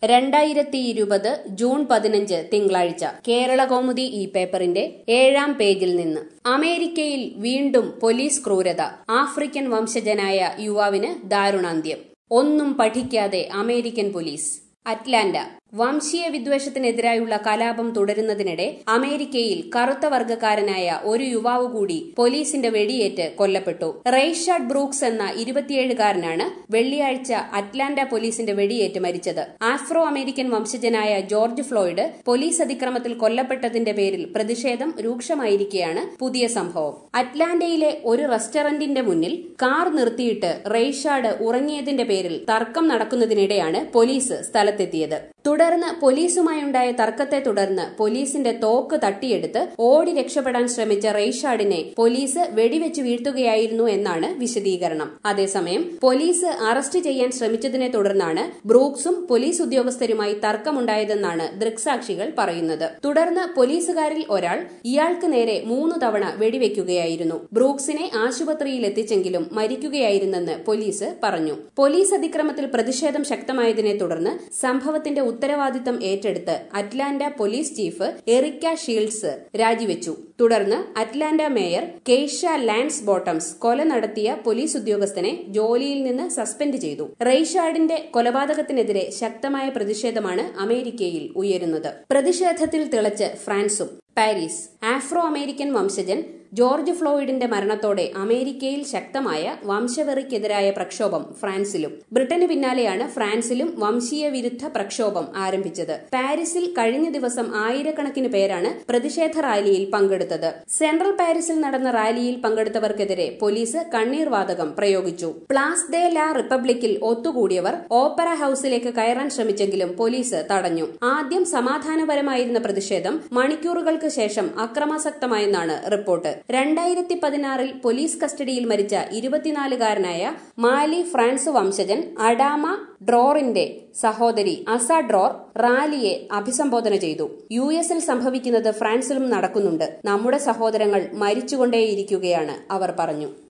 രണ്ടായിരത്തി ഇരുപത് ജൂൺ പതിനഞ്ച് തിങ്കളാഴ്ച കേരള കൗമുദി ഈ പേപ്പറിന്റെ ഏഴാം പേജിൽ നിന്ന് അമേരിക്കയിൽ വീണ്ടും പോലീസ് ക്രൂരത ആഫ്രിക്കൻ വംശജനായ യുവാവിന് ദാരുണാന്ത്യം ഒന്നും പഠിക്കാതെ അമേരിക്കൻ പോലീസ് അറ്റ്ലാന്റ വംശീയ വിദ്വേഷത്തിനെതിരായുള്ള കലാപം തുടരുന്നതിനിടെ അമേരിക്കയിൽ കറുത്ത വർഗക്കാരനായ ഒരു യുവാവ് കൂടി പോലീസിന്റെ വെടിയേറ്റ് കൊല്ലപ്പെട്ടു റെയ്ഷാഡ് ബ്രൂക്സ് എന്ന ഇരുപത്തിയേഴുകാരനാണ് വെള്ളിയാഴ്ച അറ്റ്ലാന്റ പോലീസിന്റെ വെടിയേറ്റ് മരിച്ചത് ആഫ്രോ അമേരിക്കൻ വംശജനായ ജോർജ് ഫ്ലോയിഡ് പോലീസ് അതിക്രമത്തിൽ കൊല്ലപ്പെട്ടതിന്റെ പേരിൽ പ്രതിഷേധം രൂക്ഷമായിരിക്കെയാണ് പുതിയ സംഭവം അറ്റ്ലാന്റയിലെ ഒരു റെസ്റ്റോറന്റിന്റെ മുന്നിൽ കാർ നിർത്തിയിട്ട് റെയ്ഷാഡ് ഉറങ്ങിയതിന്റെ പേരിൽ തർക്കം നടക്കുന്നതിനിടെയാണ് പോലീസ് സ്ഥലത്തെത്തിയത് തുടർന്ന് പോലീസുമായുണ്ടായ തർക്കത്തെ തുടർന്ന് പോലീസിന്റെ തോക്ക് തട്ടിയെടുത്ത് ഓടി രക്ഷപ്പെടാൻ ശ്രമിച്ച റെയ്ഷാഡിനെ പോലീസ് വെടിവെച്ച് വീഴ്ത്തുകയായിരുന്നു എന്നാണ് വിശദീകരണം അതേസമയം പോലീസ് അറസ്റ്റ് ചെയ്യാൻ ശ്രമിച്ചതിനെ തുടർന്നാണ് ബ്രൂക്സും പോലീസ് ഉദ്യോഗസ്ഥരുമായി തർക്കമുണ്ടായതെന്നാണ് ദൃക്സാക്ഷികൾ പറയുന്നത് തുടർന്ന് പോലീസുകാരിൽ ഒരാൾ ഇയാൾക്ക് നേരെ മൂന്ന് തവണ വെടിവെക്കുകയായിരുന്നു ബ്രൂക്സിനെ ആശുപത്രിയിൽ എത്തിച്ചെങ്കിലും മരിക്കുകയായിരുന്നെന്ന് പോലീസ് പറഞ്ഞു പോലീസ് അതിക്രമത്തിൽ പ്രതിഷേധം ശക്തമായതിനെ തുടർന്ന് സംഭവത്തിന്റെ ഉത്തരവാദിത്തം ഏറ്റെടുത്ത് Atlanta police chief Erika Shields രാജിവെച്ചു തുടർന്ന് Atlanta mayor Keisha Lance Bottoms കൊല നടത്തിയ പോലീസ് ഉദ്യോഗസ്ഥനെ ജോലിയിൽ നിന്ന് സസ്പെൻഡ് ചെയ്തു റെയ്ഷാഡിന്റെ കൊലപാതകത്തിനെതിരെ ശക്തമായ പ്രതിഷേധമാണ് അമേരിക്കയിൽ ഉയരുന്നത് പ്രതിഷേധത്തിൽ തിളച്ച് ഫ്രാൻസും പാരീസ് ആഫ്രോ അമേരിക്കൻ വംശജൻ ജോർജ് ഫ്ലോയിഡിന്റെ മരണത്തോടെ അമേരിക്കയിൽ ശക്തമായ വംശവെറിക്കെതിരായ പ്രക്ഷോഭം ഫ്രാൻസിലും ബ്രിട്ടന് പിന്നാലെയാണ് ഫ്രാൻസിലും വംശീയ വിരുദ്ധ പ്രക്ഷോഭം ആരംഭിച്ചത് പാരീസിൽ കഴിഞ്ഞ ദിവസം ആയിരക്കണക്കിന് പേരാണ് പ്രതിഷേധ റാലിയിൽ പങ്കെടുത്തത് സെൻട്രൽ പാരീസിൽ നടന്ന റാലിയിൽ പങ്കെടുത്തവർക്കെതിരെ പോലീസ് കണ്ണീർ വാതകം പ്രയോഗിച്ചു പ്ലാസ് ദേ ലാ റിപ്പബ്ലിക്കിൽ ഒത്തുകൂടിയവർ ഓപ്പറ ഹൌസിലേക്ക് കയറാൻ ശ്രമിച്ചെങ്കിലും പോലീസ് തടഞ്ഞു ആദ്യം സമാധാനപരമായിരുന്ന പ്രതിഷേധം മണിക്കൂറുകൾക്ക് ശേഷം അക്രമാസക്തമായെന്നാണ് റിപ്പോർട്ട് രണ്ടായിരത്തി പതിനാറിൽ പോലീസ് കസ്റ്റഡിയിൽ മരിച്ച ഇരുപത്തിനാലുകാരനായ മാലി ഫ്രാൻസ് വംശജൻ അഡാമ ഡ്രോറിന്റെ സഹോദരി അസ ഡ്രോർ റാലിയെ അഭിസംബോധന ചെയ്തു യു എസിൽ സംഭവിക്കുന്നത് ഫ്രാൻസിലും നടക്കുന്നുണ്ട് നമ്മുടെ സഹോദരങ്ങൾ മരിച്ചുകൊണ്ടേയിരിക്കുകയാണ് അവർ പറഞ്ഞു